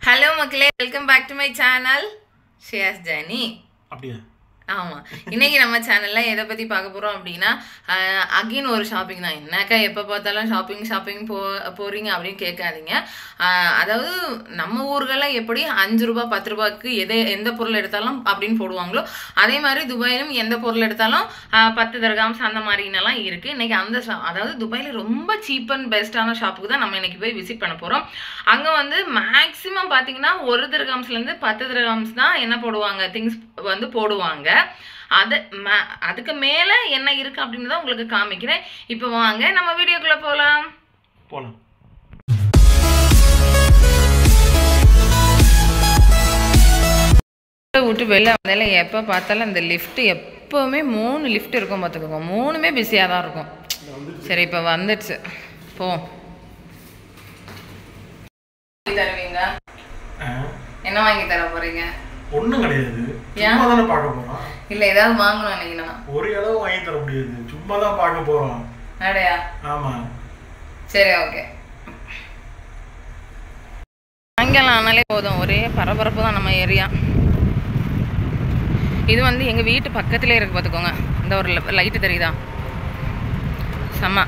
Hello மக்களே welcome back to my channel ஷேஸ் ஜனி அப்படியா ஆமாம் இன்னைக்கு நம்ம சேனலில் எதை பற்றி பார்க்க போகிறோம் அப்படின்னா அகைன் ஒரு ஷாப்பிங் தான் என்னக்கா எப்போ பார்த்தாலும் ஷாப்பிங் ஷாப்பிங் போ போகிறீங்க அப்படின்னு கேட்காதீங்க ஆஹ் அதாவது நம்ம ஊர்களில் எப்படி அஞ்சு ரூபா பத்து ரூபாய்க்கு எதை எந்த பொருள் எடுத்தாலும் அப்படின்னு போடுவாங்களோ அதே மாதிரி துபாயிலும் எந்த பொருள் எடுத்தாலும் ஆஹ் பத்து தர்காம்ஸ் அந்த மாதிரினெல்லாம் இருக்குது இன்னைக்கு அந்த ஷா அதாவது துபாயில் ரொம்ப சீப் அண்ட் பெஸ்ட்டான ஷாப்புக்கு தான் நம்ம இன்னைக்கு போய் விசிட் பண்ண போகிறோம் அங்கே வந்து மேக்ஸிமம் பார்த்தீங்கன்னா ஒரு திரகாம்ஸ்லேருந்து பத்து திரகாம்ஸ் தான் என்ன போடுவாங்க திங்ஸ் வந்து போடுவாங்க அது ம- அதுக்கு மேலே என்ன இருக்குது அப்படின்னு தான் உங்களுக்கு காமிக்கிறேன் இப்போ வாங்க நம்ம வீடியோக்குள்ளே போகலாம் போகலாம் விட்டு வெளில வந்தால எப்போ பார்த்தாலும் அந்த லிஃப்ட் எப்போவுமே மூணு லிஃப்ட் இருக்கும் பார்த்துக்கோங்க மூணுமே பிஸியாக தான் இருக்கும் சரி இப்போ வந்துடுச்சு போ தருவீங்க என்ன வாங்கி தர போறீங்க ஒன்றும் கிடையாது ஏன்? சும்மா தானே பார்க்க போகிறோம் இல்லை ஏதாவது வாங்கணும் இன்னைக்கு நான் ஒரு அளவு வாங்கி தர முடியாது சும்மா தான் பார்க்க போகிறோம் அடையா ஆமாம் சரி ஓகே சாயங்காலம் ஆனாலே போதும் ஒரே பரபரப்பு தான் நம்ம ஏரியா இது வந்து எங்கள் வீட்டு பக்கத்துலேயே இருக்கு பார்த்துக்கோங்க இந்த ஒரு லைட்டு தெரியுதா செம்ம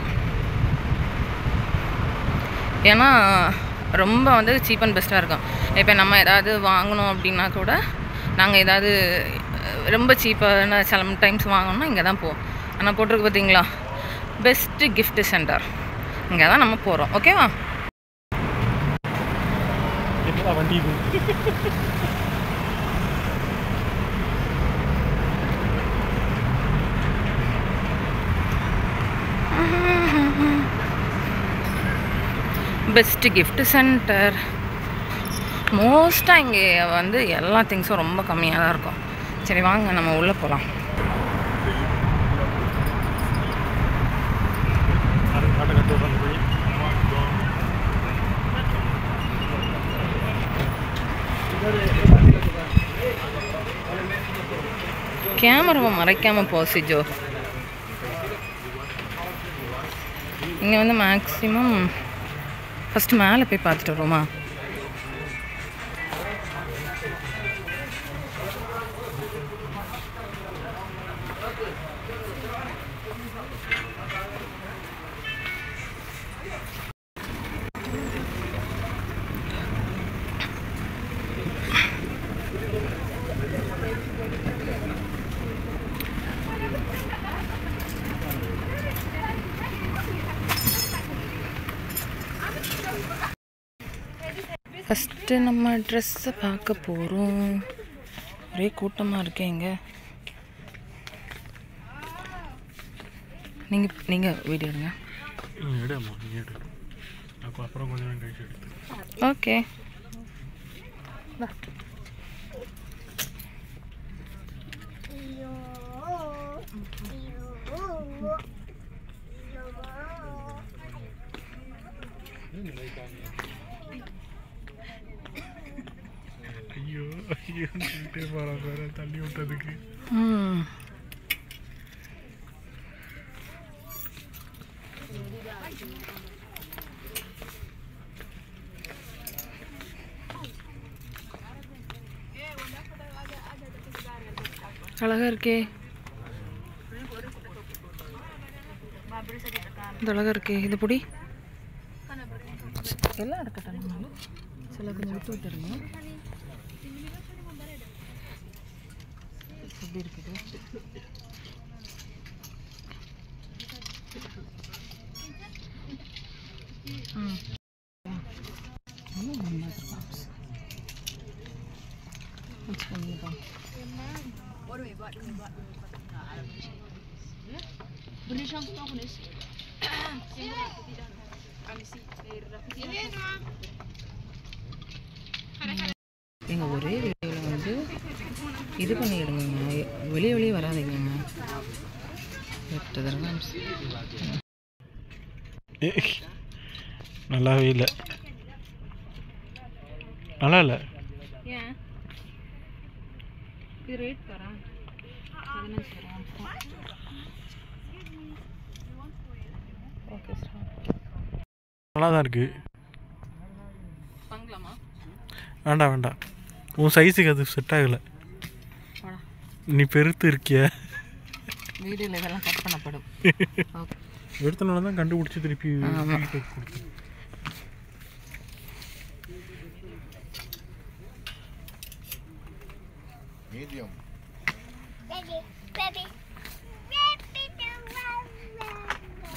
ஏன்னா ரொம்ப வந்து சீப் அண்ட் பெஸ்ட்டாக இருக்கும் இப்போ நம்ம ஏதாவது வாங்கணும் அப்படின்னா கூட நாங்கள் ஏதாவது அஹ், ரொம்ப சீப்பான சில டைம்ஸ் வாங்கணும்னா இங்கே தான் போவோம் ஆனால் போட்டிருக்கு பார்த்தீங்களா பெஸ்ட்டு gift சென்டர் இங்கே தான் நம்ம போகிறோம் ஓகேவா என்னடா வண்டி இது பெஸ்ட்டு gift சென்டர் மோஸ்ட்டாக இங்கே வந்து எல்லா திங்ஸும் ரொம்ப கம்மியாக தான் இருக்கும் சரி வாங்க நம்ம உள்ளே போகலாம் காட்டை கட்டு உட்காந்து போய் கேமராவை மறைக்காமல் போ சிஜோ இங்கே வந்து மேக்ஸிமம் ஃபஸ்ட்டு மேலே போய் பார்த்துட்டு வருவோமா ஃபஸ்ட்டு நம்ம ட்ரெஸ்ஸை பார்க்க போகிறோம் ஒரே கூட்டமாக இருக்கேங்க நீங்கள் நீங்கள் வீடியோ எடுங்க எடுமா நீ எடு அப்போ அப்புறம் கொஞ்சம் நேரம் கழிச்சு எடுத்து ஓகே ஐயோ ஐயோ சொல்லிட்டே போகிறான் வேற தள்ளி விட்டதுக்கு ம் அழகா இருக்கே இது அழகா இருக்கே இது பொடி எல்லாம் இருக்கட்டும் சில கொஞ்சம் விட்டு விட்டுருங்க எப்படி இருக்குது ம் இன்னும் நல்லா இருக்கு பாப்ஸ். Let's go, you go. எங்க ஒரே வீடியோவில் வந்து இது பண்ணிடுங்க வெளியே வெளியே வராதீங்க எட்டு தடவை ஏய் நல்லாவே இல்லை நல்லா இல்லை ஏன் இது ரேட் தரா பதினஞ்சு தரா ஓகே சார் நல்லா தான் இருக்குது வாங்கலாமா வேண்டாம் வேண்டாம் உன் சைஸுக்கு அது செட் ஆகலை போடா நீ பெருத்து இருக்கிய வீடியோவில் இதெல்லாம் கட் பண்ணப்படும் ஓகே எடுத்தனால தான் கண்டுபிடிச்சி திருப்பி ஆமா. வீட்டுக்கு கொடுத்தேன் Medium. Baby, baby, baby, the rubber.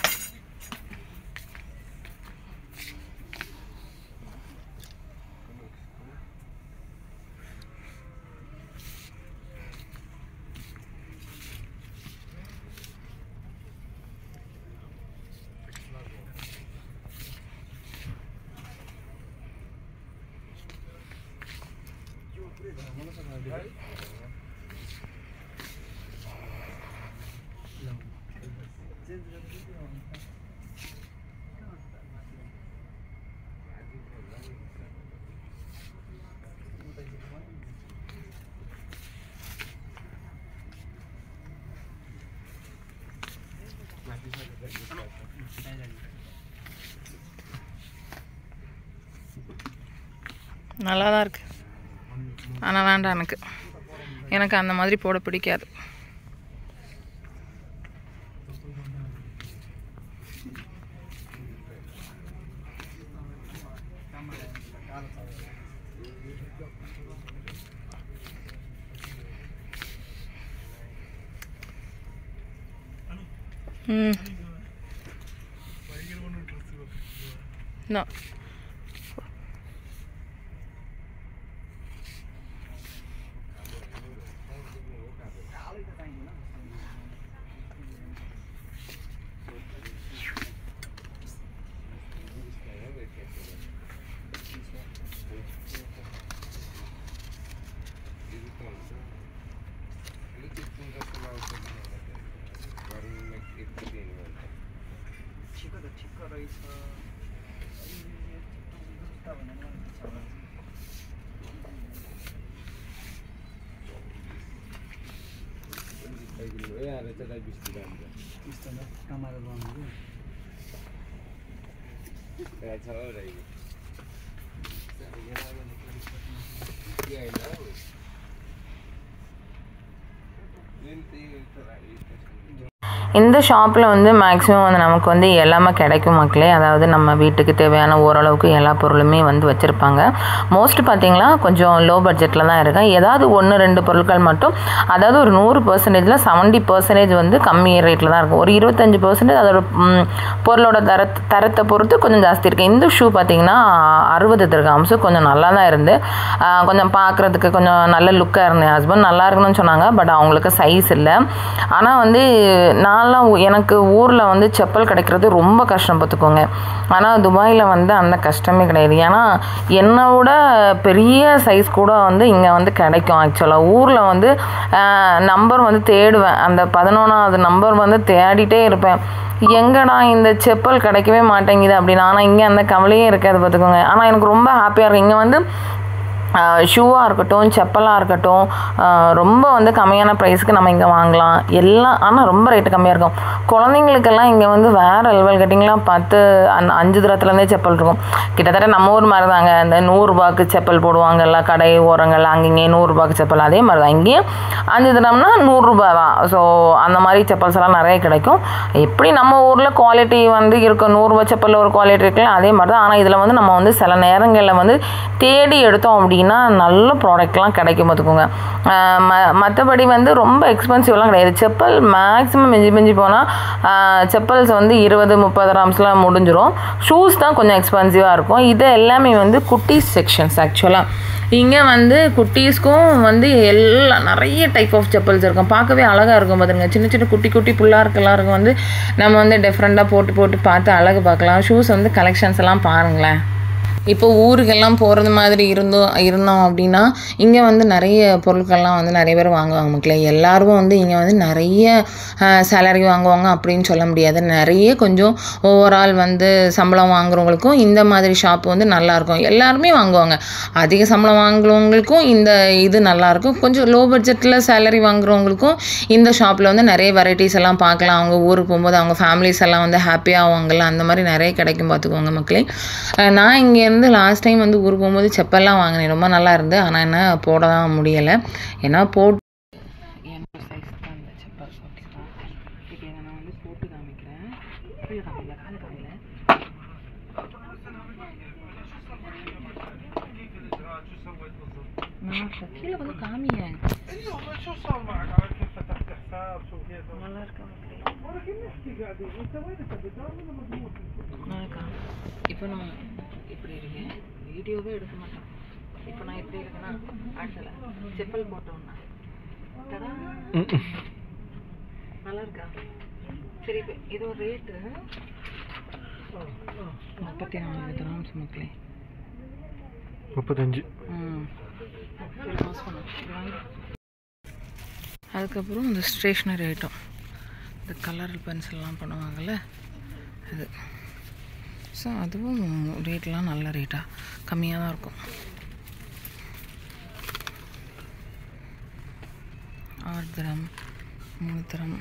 நல்லா தான் இருக்கு ஆனால் வேண்டாம் எனக்கு எனக்கு அந்த மாதிரி போட பிடிக்காது ம் No. இந்த ஷாப்பில் வந்து மேக்ஸிமம் வந்து நமக்கு வந்து எல்லாமே கிடைக்கும் மக்களே அதாவது நம்ம வீட்டுக்கு தேவையான ஓரளவுக்கு எல்லா பொருளுமே வந்து வச்சுருப்பாங்க மோஸ்ட் பார்த்தீங்கன்னா கொஞ்சம் லோ பட்ஜெட்டில் தான் இருக்கும் ஏதாவது ஒன்று ரெண்டு பொருட்கள் மட்டும் அதாவது ஒரு நூறு பர்சன்டேஜில் செவன்ட்டி பர்சன்டேஜ் வந்து கம்மி ரேட்டில் தான் இருக்கும் ஒரு இருபத்தஞ்சி பர்சன்டேஜ் அதோட ம், பொருளோட தர தரத்தை பொறுத்து கொஞ்சம் ஜாஸ்தி இருக்குது இந்த ஷூ பார்த்தீங்கன்னா அறுபது திருகாம்ஸு கொஞ்சம் நல்லா தான் இருந்து ஆ, கொஞ்சம் பார்க்குறதுக்கு கொஞ்சம் நல்ல லுக்காக இருந்தேன் ஹஸ்பண்ட் நல்லா இருக்கணும்னு சொன்னாங்க பட் அவங்களுக்கு சைஸ் இல்லை ஆனால் வந்து நான்லாம் ஊ- எனக்கு ஊரில் வந்து செப்பல் கிடைக்கிறது ரொம்ப கஷ்டம் பார்த்துக்கோங்க ஆனால் துபாயில் வந்து அந்த கஷ்டமே கிடையாது ஏன்னா என்னை விட பெரிய சைஸ் கூட வந்து இங்கே வந்து கிடைக்கும் ஆக்சுவலாக ஊரில் வந்து நம்பர் வந்து தேடுவேன் அந்த பதினொன்றாவது நம்பர் வந்து தேடிட்டே இருப்பேன் எங்கடா இந்த செப்பல் கிடைக்கவே மாட்டேங்குது அப்படின்னு ஆனால் இங்கே அந்த கவலையே இருக்காது பார்த்துக்கோங்க ஆனால் எனக்கு ரொம்ப ஹாப்பியாக இருக்கும் இங்கே வந்து ஷூவாக இருக்கட்டும் செப்பலாக இருக்கட்டும் ஆஹ் ரொம்ப வந்து கம்மியான ப்ரைஸ்க்கு நம்ம இங்கே வாங்கலாம் எல்லாம் ஆனால் ரொம்ப ரேட்டு கம்மியாக இருக்கும் குழந்தைங்களுக்கெல்லாம் இங்கே வந்து வேறு லெவல் கட்டிங்லாம் பத்து அந்த அஞ்சு தூரத்துலேருந்தே செப்பல் இருக்கும் கிட்டத்தட்ட நம்ம ஊர் மாதிரி தாங்க இந்த நூறுரூபாக்கு செப்பல் போடுவாங்கல்ல கடை ஓரங்கள் அங்கங்கே நூறுரூபாக்கு செப்பல் அதே மாதிரி தான் இங்கேயும் அஞ்சு தினம்னா நூறுரூபா தான் ஸோ அந்த மாதிரி செப்பல்ஸ் எல்லாம் நிறைய கிடைக்கும் எப்படி நம்ம ஊரில் குவாலிட்டி வந்து இருக்கும் நூறுரூவா செப்பலில் ஒரு குவாலிட்டி இருக்குல்ல அதே மாதிரி தான் ஆனால் இதில் வந்து நம்ம வந்து சில நேரங்களில் வந்து தேடி எடுத்தோம் அப்படின்னா நல்ல ப்ராடக்ட்லாம் கிடைக்கும் பார்த்துக்கோங்க ஆஹ் ம மற்றபடி வந்து ரொம்ப எக்ஸ்பென்சிவ்லாம் கிடையாது செப்பல் மேக்ஸிமம் மிஞ்சி மிஞ்சி போனால் செப்பல்ஸ் வந்து இருபது முப்பது ராம்ஸ்லாம் முடிஞ்சிரும் ஷூஸ் தான் கொஞ்சம் எக்ஸ்பென்சிவாக இருக்கும் இது எல்லாமே வந்து குட்டீஸ் செக்ஷன்ஸ் ஆக்சுவலாக இங்கே வந்து குட்டீஸ்க்கும் வந்து எல்லா நிறைய டைப் ஆஃப் செப்பல்ஸ் இருக்கும் பார்க்கவே அழகாக இருக்கும் பார்த்துங்க சின்ன சின்ன குட்டி குட்டி புள்ளாருக்கெல்லாம் இருக்கும் வந்து நம்ம வந்து டிஃப்ரெண்ட்டாக போட்டு போட்டு பார்த்து அழகு பார்க்கலாம் ஷூஸ் வந்து கலெக்ஷன்ஸ் எல்லாம் பாருங்களேன் இப்போ ஊருக்கெல்லாம் போகிறது மாதிரி இருந்தோம் இருந்தோம் அப்படின்னா இங்கே வந்து நிறைய பொருட்கள்லாம் வந்து நிறைய பேர் வாங்குவாங்க மக்களே எல்லாரும் வந்து இங்கே வந்து நிறைய சேலரி வாங்குவாங்க அப்படின்னு சொல்ல முடியாது நிறைய கொஞ்சம் ஓவரால் வந்து சம்பளம் வாங்குறவங்களுக்கும் இந்த மாதிரி ஷாப் வந்து நல்லாயிருக்கும் எல்லாருமே வாங்குவாங்க அதிக சம்பளம் வாங்குறவங்களுக்கும் இந்த இது நல்லாயிருக்கும் கொஞ்சம் லோ பட்ஜெட்டில் சேலரி வாங்குறவங்களுக்கும் இந்த ஷாப்பில் வந்து நிறைய வெரைட்டிஸ் எல்லாம் பார்க்கலாம் அவங்க ஊருக்கு போகும்போது அவங்க ஃபேமிலிஸ் எல்லாம் வந்து ஹாப்பியாக ஆவாங்கல்ல அந்த மாதிரி நிறைய கிடைக்கும் பார்த்துக்கோங்க மக்களே அஹ் நான் இங்கே வந்து லாஸ்ட் டைம் வந்து ஊருக்கு போகும்போது செப்பல்லாம் வாங்கினேன் ரொம்ப நல்லா இருந்து ஆனால் என்ன போட தான் முடியலை ஏன்னா போட்டு என்னோட சைஸ் தான் இந்த செப்பல் ஓகேவா இப்போ இதை நான் வந்து போட்டு காமிக்கிறேன் கீழே காமிக்கல கால் காமிக்கல நான் கீழே வந்து காமிங்க ايوه شو صار معك على كيف فتحت حساب شو كيف நல்லா இருக்கா ولكن نحكي قاعدين انت وين انت بالدار ولا مضبوط நாளைக்கா இப்போ நான் இப்படி இருக்கேன் வீடியோவே எடுக்க மாட்டேன் இப்போ நான் இப்படி இருக்கேன்னா ஆட்டல செப்பல் போட்டோன்னா தடா நல்லா இருக்கா சரி இப்போ இது ஒரு ரேட்டு முப்பத்தி நாலு திராம்ஸ் மக்களே முப்பத்தஞ்சு ம் சரி பாஸ் பண்ணு இது வாங்கி. அதுக்கப்புறம் இந்த ஸ்டேஷ்னரி ஐட்டம் இந்த கலர் பென்சில்லாம் பண்ணுவாங்கள்ல அது ஸோ அதுவும் ரேட்லாம் நல்ல ரேட்டாக கம்மியாக தான் இருக்கும் ஆறு தரம் மூணு தரம்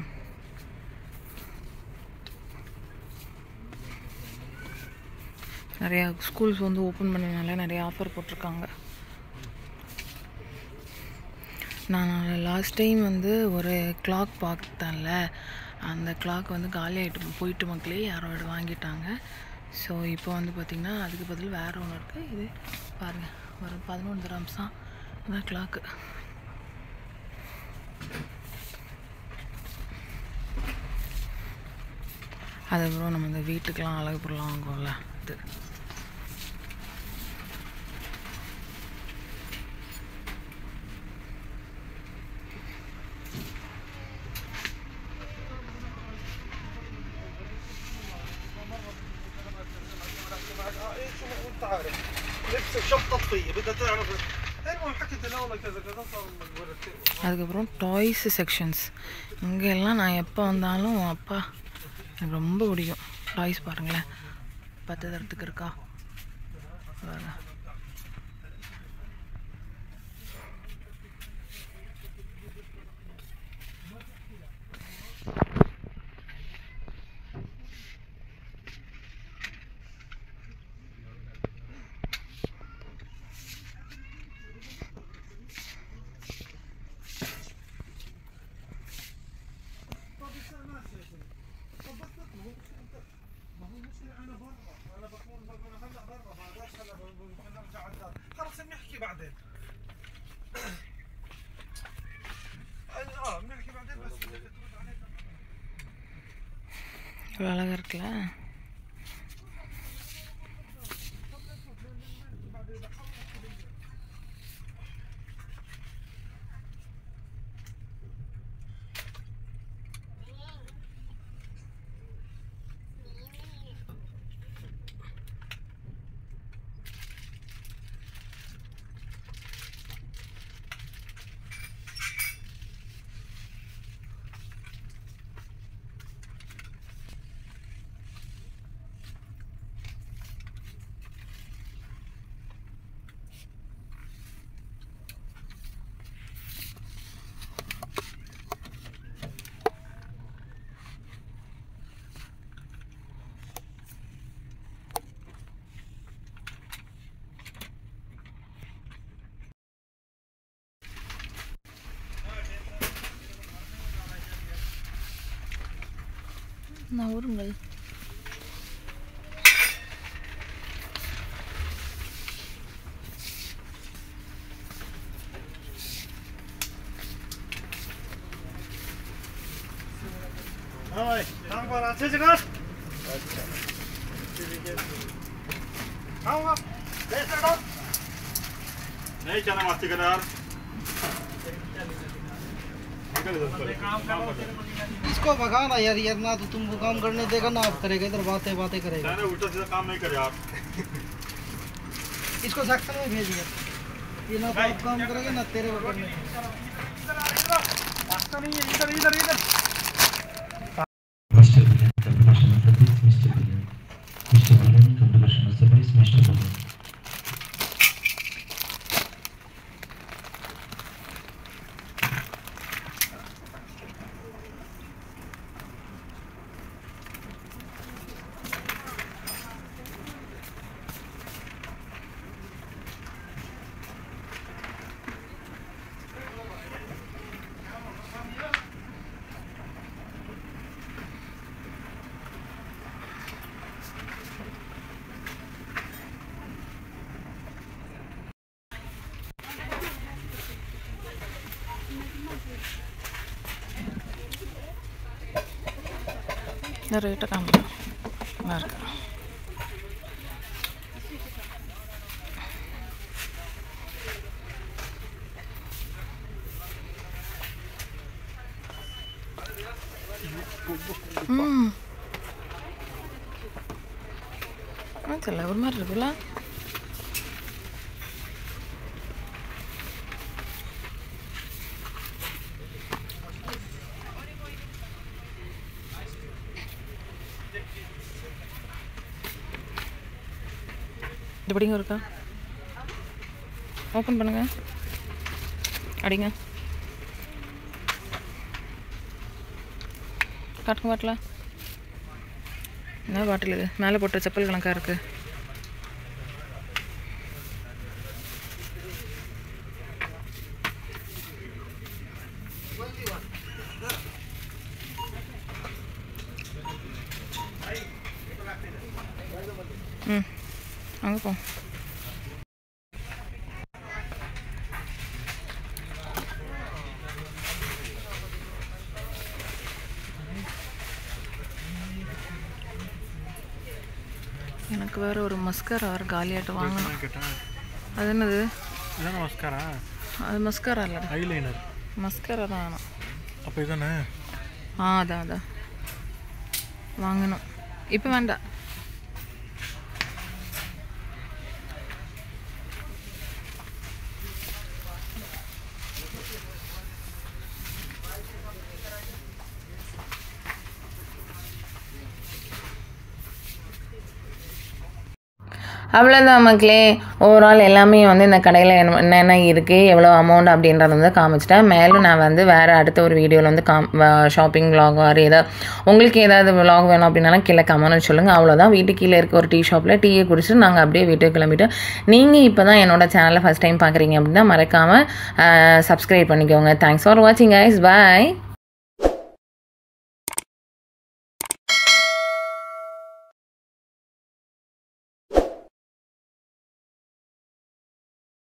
நிறையா ஸ்கூல்ஸ் வந்து ஓப்பன் பண்ணதுனால நிறைய ஆஃபர் போட்டிருக்காங்க நான் லாஸ்ட் டைம் வந்து ஒரு கிளாக் பார்த்தேன்ல அந்த கிளாக் வந்து காலி ஆகிட்டு போயிட்டு மக்களே யாரோ எடு வாங்கிட்டாங்க ஸோ இப்போ வந்து பார்த்திங்கன்னா அதுக்கு பதில் வேறு ஒன்று இருக்குது இது பாருங்கள் ஒரு பதினொன்று கிராம்ஸ் தான் அந்த கிளாக்கு அதுக்கப்புறம் நம்ம இந்த வீட்டுக்கெலாம் அழகு பொருளாக வாங்குவோம்ல இது ايه شو انت عارف لبس شنطه طفيه بدها تعرف المهم حكيت الاول كذا كذا صار مرتين அதுக்கப்புறம் டாய்ஸ் செக்ஷன்ஸ் இங்கே எல்லாம் நான் எப்போ வந்தாலும் அப்பா எனக்கு ரொம்ப பிடிக்கும் டாய்ஸ் பாருங்களேன் பத்து தரத்துக்கு இருக்கா பாருங்க. خلص بنحكي بعدين اه بنحكي بعدين بس بدك ترد عليك இவ்வளோ அழகாக இருக்குல்ல நவருங்கள் هاي تعال برا تجرب هوا ليش تقعد؟ ليش انا ما تقدر؟ इसको भगाना यार यार ना तो तुमको काम करने देगा ना आप करेगा इधर बातें बातें करेगा मैंने उल्टा सीधा काम नहीं करे आप इसको सेक्शन में भेज दिया ये ना तो आप काम करेगा ना तेरे को करने इधर इधर इधर Mr. Bilal, come to customer service, Mr. Bilal. Mr. Bilal, come to customer service, Mr. Bilal. இந்த ரேட்டை காமிக்கிறேன் நல்லா இருக்கு ம் ஆ தெரியல ஒரு மாதிரி இருக்குல்ல இது படிங்க இருக்கா ஓப்பன் பண்ணுங்க அடிங்க காட்டுங்க பாட்டில் என்ன பாட்டில் இது மேலே போட்ட செப்பல் கணக்காக இருக்குது ம் அங்கே போ எனக்கு வேற ஒரு மஸ்காரா வேறு காலியாட்ட வாங்கணும் அது என்னது இதானே மஸ்காரா அது மஸ்காரா இல்லை ஐலைனர் மஸ்காரா தான் வேணும் அப்போ இதானே ஆ அதான் அதான் வாங்கணும் இப்போ வேண்டாம் அவ்வளோதான் மக்களே ஓவரால் எல்லாமே வந்து இந்த கடையில் என்னென்ன இருக்குது எவ்வளோ அமௌண்ட் அப்படின்றத வந்து காமிச்சிட்டேன் மேலும் நான் வந்து வேறு அடுத்த ஒரு வீடியோவில் வந்து காம் ஷாப்பிங் vlog ஆர் ஏதாவது உங்களுக்கு ஏதாவது vlog வேணும் அப்படின்னாலும் கீழே கமெண்ட் சொல்லுங்கள் அவ்வளோதான் வீட்டுக்கு கீழே இருக்க ஒரு டீ ஷாப்பில் டீயை குடிச்சிட்டு நாங்கள் அப்படியே வீட்டுக்கு கிளம்பிட்டோம் நீங்கள் இப்போ தான் என்னோட சேனலை ஃபஸ்ட் டைம் பார்க்குறீங்க அப்படின்னா மறக்காமல் சப்ஸ்கிரைப் பண்ணிக்கோங்க தேங்க்ஸ் ஃபார் வாட்சிங் guys bye